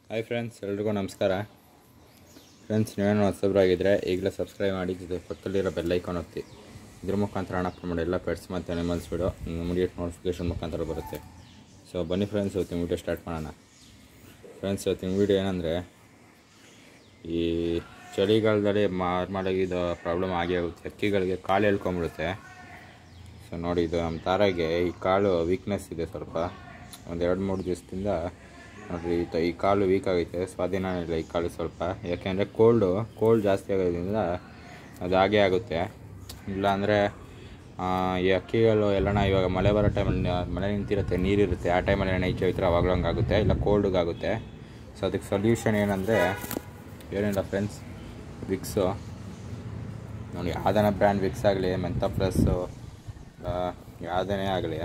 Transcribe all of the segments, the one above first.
hi friends ಎಲ್ರಿಗೂ ನಮಸ್ಕಾರ friends ನೀವೇನು ಹೊಸಬ್ರಾಗಿದ್ದರೆ ಈಗಲೇ ಸಬ್ಸ್ಕ್ರೈಬ್ ಮಾಡಿ ಜೊತೆ ಪಕ್ಕದಲ್ಲಿರೋ ಬೆಲ್ ಐಕಾನ್ ಒತ್ತಿ ಇದ್ರ ಮುಖಾಂತರ ಹಣ ಮಾಡಿ ಎಲ್ಲ ಪೆಟ್ಸ್ ಮತ್ತು ಅನಿಮಲ್ಸ್ ಬಿಡೋ ಇಮಿಡಿಯೇಟ್ ನೋಟಿಫಿಕೇಷನ್ ಮುಖಾಂತರ ಬರುತ್ತೆ ಸೊ ಬನ್ನಿ ಫ್ರೆಂಡ್ಸ್ ಇವತ್ತಿನ ವೀಡಿಯೋ ಸ್ಟಾರ್ಟ್ ಮಾಡೋಣ ಫ್ರೆಂಡ್ಸ್ ಇವತ್ತಿನ ವೀಡಿಯೋ ಏನಂದರೆ ಈ ಚಳಿಗಾಲದಲ್ಲಿ ನಾರ್ಮಲಾಗಿ ಇದು ಪ್ರಾಬ್ಲಮ್ ಆಗೇ ಆಗುತ್ತೆ ಹಕ್ಕಿಗಳಿಗೆ ಕಾಲು ಎಳ್ಕೊಂಬಿಡುತ್ತೆ ಸೊ ನೋಡಿ ಇದು ನಮ್ಮ ತಾರಾಗೆ ಈ ಕಾಲು ವೀಕ್ನೆಸ್ ಇದೆ ಸ್ವಲ್ಪ ಒಂದು ಎರಡು ಮೂರು ದಿವಸದಿಂದ ನೋಡಿರಿ ಈ ತ- ಈ ಕಾಲು ವೀಕ್ ಆಗೈತೆ ಸ್ವಾಧೀನ ಇಲ್ಲ ಈ ಕಾಲು ಸ್ವಲ್ಪ ಯಾಕೆಂದರೆ ಕೋಲ್ಡು ಕೋಲ್ಡ್ ಜಾಸ್ತಿ ಆಗೋದ್ರಿಂದ ಅದು ಹಾಗೇ ಆಗುತ್ತೆ ಇಲ್ಲ ಅಂದರೆ ಈ ಅಕ್ಕಿಗಳು ಎಲ್ಲನ ಇವಾಗ ಮಳೆ ಬರೋ ಟೈಮಲ್ಲಿ ಮಳೆ ನಿಂತಿರುತ್ತೆ ನೀರಿರುತ್ತೆ ಆ ಟೈಮಲ್ಲಿ ಎಣ್ಣೆ ಈಚೆ ಹೋಯ್ತಾರೆ ಅವಾಗಲೂ ಹಂಗಾಗುತ್ತೆ ಇಲ್ಲ ಕೋಲ್ಡ್ಗಾಗುತ್ತೆ ಸೊ ಅದಕ್ಕೆ ಸೊಲ್ಯೂಷನ್ ಏನಂದರೆ ಏನಿಲ್ಲ ಫ್ರೆಂಡ್ಸ್ ವಿಕ್ಸು ನೋಡಿ ಯಾವ್ದಾನ ಬ್ರ್ಯಾಂಡ್ ವಿಕ್ಸ್ ಆಗಲಿ ಮೆಂತ ಪ್ಲಸ್ಸು ಯಾವುದೇ ಆಗಲಿ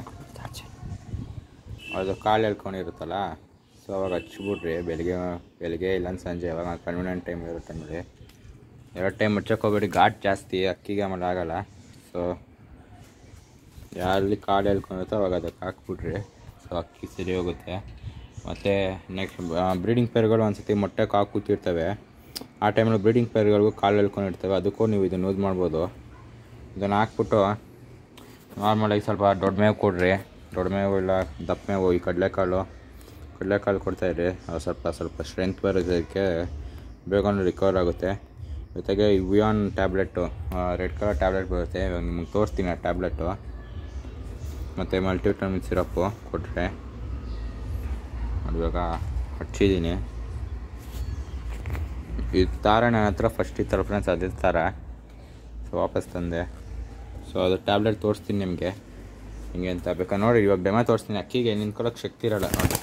ಅದು ಕಾಲು ಎಳ್ಕೊಂಡಿರುತ್ತಲ್ಲ ಸೊ ಅವಾಗ ಹಚ್ಬಿಟ್ರಿ ಬೆಳಿಗ್ಗೆ ಬೆಳಿಗ್ಗೆ ಇಲ್ಲ ಸಂಜೆ ಯಾವಾಗ ಕನ್ವೀನಿಯಂಟ್ ಟೈಮ್ ಇರೋ ಟೈಮಲ್ಲಿ ಎರಡು ಟೈಮ್ ಹಚ್ಚಕ್ಕೆ ಹೋಗ್ಬೇಡಿ ಘಾಟ್ ಜಾಸ್ತಿ ಅಕ್ಕಿಗೆ ಆಮೇಲೆ ಆಗಲ್ಲ ಸೊ ಯಾರಲ್ಲಿ ಕಾಲು ಎಳ್ಕೊಂಡಿರುತ್ತೋ ಅವಾಗ ಅದಕ್ಕೆ ಹಾಕ್ಬಿಟ್ರಿ ಸೊ ಅಕ್ಕಿ ಸರಿ ಹೋಗುತ್ತೆ ಮತ್ತು ನೆಕ್ಸ್ಟ್ ಬ್ರೀಡಿಂಗ್ ಪೇರ್ಗಳು ಒಂದು ಸತಿ ಮೊಟ್ಟೆ ಕಾಕು ಕೂತಿರ್ತವೆ ಆ ಟೈಮಲ್ಲಿ ಬ್ರೀಡಿಂಗ್ ಪೇರ್ಗಳಿಗೂ ಕಾಲು ಎಳ್ಕೊಂಡಿರ್ತವೆ ಅದಕ್ಕೂ ನೀವು ಇದನ್ನು ಯೂಸ್ ಮಾಡ್ಬೋದು ಇದನ್ನು ಹಾಕ್ಬಿಟ್ಟು ನಾರ್ಮಲಾಗಿ ಸ್ವಲ್ಪ ದೊಡ್ಡ ಮೇವು ಕೊಡ್ರಿ ದೊಡ್ಡ ಮೇವು ಇಲ್ಲ ದಪ್ಪ ಮೇವು ಈ ಕಡಲೆಕಾಳು ಕಡಲೆಕಾಳು ಕೊಡ್ತಾಯಿರಿ ಅದು ಸ್ವಲ್ಪ ಸ್ವಲ್ಪ ಸ್ಟ್ರೆಂತ್ ಬರೋದಕ್ಕೆ ಬೇಗ ರಿಕವರ್ ಆಗುತ್ತೆ ಜೊತೆಗೆ Evion tablet red colour tablet ಬರುತ್ತೆ ಇವಾಗ ನಿಮಗೆ ತೋರಿಸ್ತೀನಿ ಆ ಟ್ಯಾಬ್ಲೆಟು ಮತ್ತು ಮಲ್ಟಿವಿಟಮಿನ್ ಸಿರಪ್ಪು ಕೊಟ್ಟರೆ ಇವಾಗ ಹಚ್ಚಿದ್ದೀನಿ ಈ ತಾರ ನನ್ನ ಹತ್ರ ಫಸ್ಟ್ ಇತ್ತರ ಫ್ರೆಂಡ್ಸ್ ಅದೇ ಥರ ಸೊ ವಾಪಸ್ ತಂದೆ ಸೊ ಅದು ಟ್ಯಾಬ್ಲೆಟ್ ತೋರಿಸ್ತೀನಿ ನಿಮಗೆ ಹಿಂಗೆ ಅಂತ ಬೇಕಾ ನೋಡಿ ಇವಾಗ ಡೆಮ ತೋರಿಸ್ತೀನಿ ಅಕ್ಕಿಗೆ ನಿಂತ್ಕೊಳ್ಳೋಕೆ ಶಕ್ತಿ ಇರಲ್ಲ ನೋಡಿ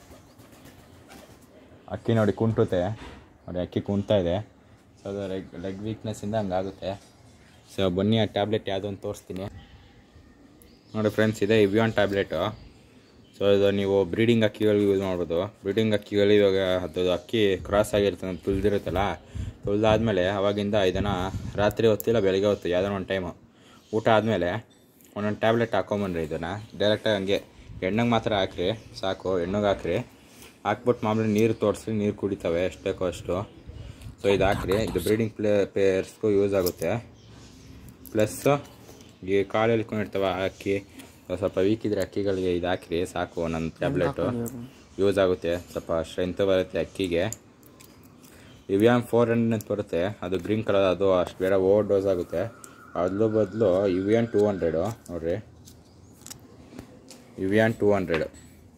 ಅಕ್ಕಿ ನೋಡಿ ಕುಂಟುತ್ತೆ ನೋಡಿ ಅಕ್ಕಿ ಕುಂತಾ ಇದೆ ಸೊ ಅದು ಲೆಗ್ ಲೆಗ್ ವೀಕ್ನೆಸ್ಸಿಂದ ಹಂಗಾಗುತ್ತೆ ಸೊ ಬನ್ನಿ ಆ ಟ್ಯಾಬ್ಲೆಟ್ ಯಾವುದೋ ಒಂದು ತೋರಿಸ್ತೀನಿ ನೋಡಿ ಫ್ರೆಂಡ್ಸ್ ಇದೆ ಇವ್ಯಾನ್ ಟ್ಯಾಬ್ಲೆಟು ಸೊ ಇದು ನೀವು ಬ್ರೀಡಿಂಗ್ ಅಕ್ಕಿಗಳಿಗೆ ಯೂಸ್ ಮಾಡ್ಬೋದು ಬ್ರೀಡಿಂಗ್ ಅಕ್ಕಿಗಳು ಇವಾಗ ಅದು ಅಕ್ಕಿ ಕ್ರಾಸ್ ಆಗಿರುತ್ತೆ ಅಂತ ತುಳಿದಿರುತ್ತಲ್ಲ ತುಳಿದಾದ್ಮೇಲೆ ಅವಾಗಿಂದ ಇದನ್ನು ರಾತ್ರಿ ಹೊತ್ತಿಲ್ಲ ಬೆಳಗ್ಗೆ ಹೊತ್ತು ಯಾವುದೋ ಒಂದು ಟೈಮು ಊಟ ಆದಮೇಲೆ ಒಂದೊಂದು ಟ್ಯಾಬ್ಲೆಟ್ ಹಾಕೊಂಬನ್ರಿ ಇದನ್ನು ಡೈರೆಕ್ಟಾಗಿ ಹಂಗೆ ಎಣ್ಣೆಗೆ ಮಾತ್ರ ಹಾಕ್ರಿ ಸಾಕು ಎಣ್ಣೆಗೆ ಹಾಕ್ರಿ ಹಾಕ್ಬಿಟ್ಟು ಮಾಮೂಲಿ ನೀರು ತೋರಿಸಿ ನೀರು ಕುಡಿತವೆ ಎಷ್ಟು ಬೇಕೋ ಅಷ್ಟು ಸೊ ಇದು ಹಾಕ್ರಿ ಇದು ಬ್ರೀಡಿಂಗ್ ಪ್ಲೇ ಪೇರ್ಸ್ಗೂ ಯೂಸ್ ಆಗುತ್ತೆ ಪ್ಲಸ್ಸು ಈ ಕಾಲು ಎಳ್ಕೊಂಡಿರ್ತವೆ ಆ ಅಕ್ಕಿ ಸ್ವಲ್ಪ ವೀಕ್ ಇದ್ರೆ ಅಕ್ಕಿಗಳಿಗೆ ಇದು ಹಾಕ್ರಿ ಸಾಕು ಒಂದೊಂದು ಟ್ಯಾಬ್ಲೆಟು ಯೂಸ್ ಆಗುತ್ತೆ ಸ್ವಲ್ಪ ಸ್ಟ್ರೆಂತ್ ಬರುತ್ತೆ ಅಕ್ಕಿಗೆ ಇವ್ಯಾಮ್ ಫೋರ್ ಹಂಡ್ರೆಡ್ ಅಂತ ಬರುತ್ತೆ ಅದು ಗ್ರೀನ್ ಕಲರ್ ಅದು ಅಷ್ಟು ಬೇಡ ಓವರ್ ಡೋಸ್ ಆಗುತ್ತೆ ಅದ್ರ ಬದಲು ಇವಿಯನ್ ಟೂ ಹಂಡ್ರೆಡು ನೋಡ್ರಿ ಇವಿಯನ್ ಟೂ ಹಂಡ್ರೆಡು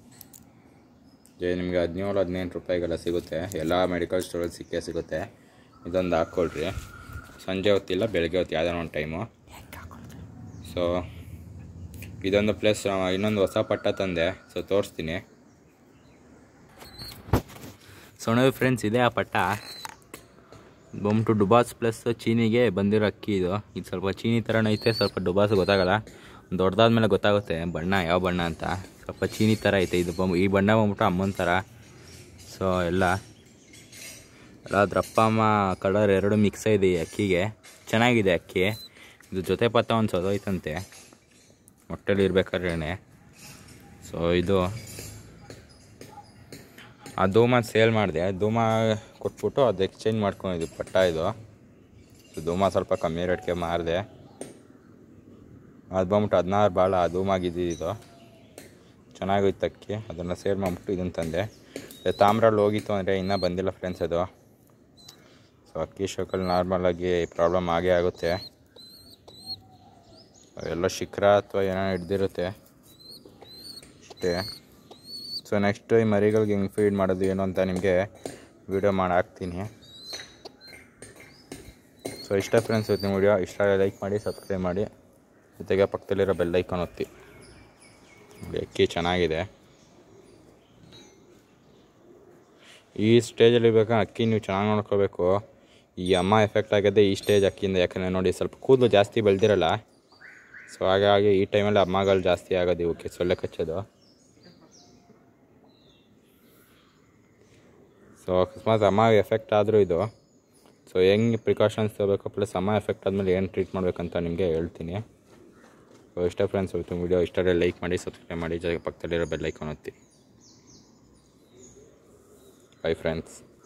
ನಿಮಗೆ ಹದಿನೇಳು ಹದಿನೆಂಟು ರೂಪಾಯಿಗೆಲ್ಲ ಸಿಗುತ್ತೆ ಎಲ್ಲ ಮೆಡಿಕಲ್ ಸ್ಟೋರಲ್ಲಿ ಸಿಕ್ಕೇ ಸಿಗುತ್ತೆ ಇದೊಂದು ಹಾಕ್ಕೊಳ್ರಿ ಸಂಜೆ ಹೊತ್ತಿಲ್ಲ ಬೆಳಗ್ಗೆ ಹೊತ್ತು ಯಾವುದೋ ಒಂದು ಟೈಮು ಸೊ ಇದೊಂದು ಪ್ಲಸ್ ಇನ್ನೊಂದು ಹೊಸ ಪಟ್ಟ ತಂದೆ ಸೊ ತೋರಿಸ್ತೀನಿ ಸೊ ನೋಡಿ ಫ್ರೆಂಡ್ಸ್ ಇದೆ ಆ ಪಟ್ಟ ಬಂದ್ಬಿಟ್ಟು ಡುಬಾಸ್ ಪ್ಲಸ್ ಚೀನಿಗೆ ಬಂದಿರೋ ಅಕ್ಕಿ ಇದು ಇದು ಸ್ವಲ್ಪ ಚೀನಿ ಥರನೇ ಐತೆ ಸ್ವಲ್ಪ ಡುಬಾಸ್ ಗೊತ್ತಾಗಲ್ಲ ದೊಡ್ಡದಾದ್ಮೇಲೆ ಗೊತ್ತಾಗುತ್ತೆ ಬಣ್ಣ ಯಾವ ಬಣ್ಣ ಅಂತ ಸ್ವಲ್ಪ ಚೀನಿ ಥರ ಐತೆ ಇದು ಬಂಬ ಈ ಬಣ್ಣ ಬಂದ್ಬಿಟ್ಟು ಅಮ್ಮನ ಥರ ಸೊ ಎಲ್ಲ ಎಲ್ಲ ಅಪ್ಪ ಅಮ್ಮ ಕಲರ್ ಎರಡು ಮಿಕ್ಸ್ ಇದೆ ಈ ಅಕ್ಕಿಗೆ ಚೆನ್ನಾಗಿದೆ ಅಕ್ಕಿ ಇದು ಜೊತೆ ಪತ್ತ ಒಂದು ಸೊದೋಯ್ತಂತೆ ಹೊಟ್ಟೆಲಿ ಇರ್ಬೇಕಾದ್ರೆ ಸೊ ಇದು ಆ ಧೂಮ ಸೇಲ್ ಮಾಡಿದೆ ಧೂಮ ಕೊಟ್ಬಿಟ್ಟು ಅದು ಎಕ್ಸ್ಚೇಂಜ್ ಮಾಡ್ಕೊಂಡಿದ್ದು ಪಟ್ಟ ಇದು ಸೊ ಧೂಮ ಸ್ವಲ್ಪ ಕಮ್ಮಿ ರೇಟ್ಗೆ ಮಾರಿದೆ ಅದು ಬಂದ್ಬಿಟ್ಟು ಹದಿನಾರು ಭಾಳ ಧೂಮಾಗಿದ್ದು ಇದು ಚೆನ್ನಾಗಿತ್ತು ಅಕ್ಕಿ ಅದನ್ನು ಸೇಲ್ ಮಾಡಿಬಿಟ್ಟು ಇದನ್ನು ತಂದೆ ಮತ್ತೆ ತಾಮ್ರಲ್ಲಿ ಹೋಗಿತ್ತು ಅಂದರೆ ಇನ್ನೂ ಬಂದಿಲ್ಲ ಫ್ರೆಂಡ್ಸ್ ಅದು ಸೊ ಅಕ್ಕಿ ಶೋಕಲ್ಲಿ ನಾರ್ಮಲಾಗಿ ಪ್ರಾಬ್ಲಮ್ ಆಗೇ ಆಗುತ್ತೆ ಎಲ್ಲ ಶಿಖರ ಅಥವಾ ಏನೋ ಹಿಡ್ದಿರುತ್ತೆ ಅಷ್ಟೇ ಸೊ ನೆಕ್ಸ್ಟ್ ಈ ಮರಿಗಳಿಗೆ ಹೆಂಗೆ ಫೀಡ್ ಮಾಡೋದು ಏನು ಅಂತ ನಿಮಗೆ ವಿಡಿಯೋ ಮಾಡಿ ಹಾಕ್ತೀನಿ ಸೊ ಇಷ್ಟ ಫ್ರೆಂಡ್ಸ್ ಇವತ್ತಿನ ವಿಡಿಯೋ ಇಷ್ಟ ಲೈಕ್ ಮಾಡಿ ಸಬ್ಸ್ಕ್ರೈಬ್ ಮಾಡಿ ಜೊತೆಗೆ ಪಕ್ಕದಲ್ಲಿರೋ ಬೆಲ್ ಐಕಾನ್ ಒತ್ತಿ ನೋಡಿ, ಅಕ್ಕಿ ಚೆನ್ನಾಗಿದೆ ಈ ಸ್ಟೇಜಲ್ಲಿ ಬೇಕಾ ಅಕ್ಕಿ ನೀವು ಚೆನ್ನಾಗಿ ನೋಡ್ಕೋಬೇಕು ಈ ಅಮ್ಮ ಎಫೆಕ್ಟ್ ಆಗಿದೆ ಈ ಸ್ಟೇಜ್ ಅಕ್ಕಿಯಿಂದ ಯಾಕಂದರೆ ನೋಡಿ ಸ್ವಲ್ಪ ಕೂದಲು ಜಾಸ್ತಿ ಬೆಳೆದಿರಲ್ಲ ಸೊ ಹಾಗಾಗಿ ಈ ಟೈಮಲ್ಲಿ ಅಮ್ಮಗಳು ಜಾಸ್ತಿ ಆಗೋದು ಇವಕ್ಕೆ ಸೊಳ್ಳೆ ಕಚ್ಚೋದು ಸೊ ಅಕಸ್ಮಾತ್ ಅಮ್ಮ ಎಫೆಕ್ಟ್ ಆದರೂ ಇದು ಸೊ ಹೆಂಗೆ ಪ್ರಿಕಾಷನ್ಸ್ ತಗೋಬೇಕು ಪ್ಲಸ್ ಅಮ್ಮ ಎಫೆಕ್ಟ್ ಆದಮೇಲೆ ಏನು ಟ್ರೀಟ್ ಮಾಡಬೇಕಂತ ನಿಮಗೆ ಹೇಳ್ತೀನಿ ಸೊ ಇಷ್ಟ ಫ್ರೆಂಡ್ಸ್ ಇವತ್ತು ವೀಡಿಯೋ ಇಷ್ಟ ಲೈಕ್ ಮಾಡಿ ಸಬ್ಸ್ಕ್ರೈಬ್ ಮಾಡಿ ಜೊತೆಗೆ ಪಕ್ಕದಲ್ಲಿರೋ ಬೆಲ್ ಐಕಾನ್ ಒತ್ತಿ ಬೈ ಫ್ರೆಂಡ್ಸ್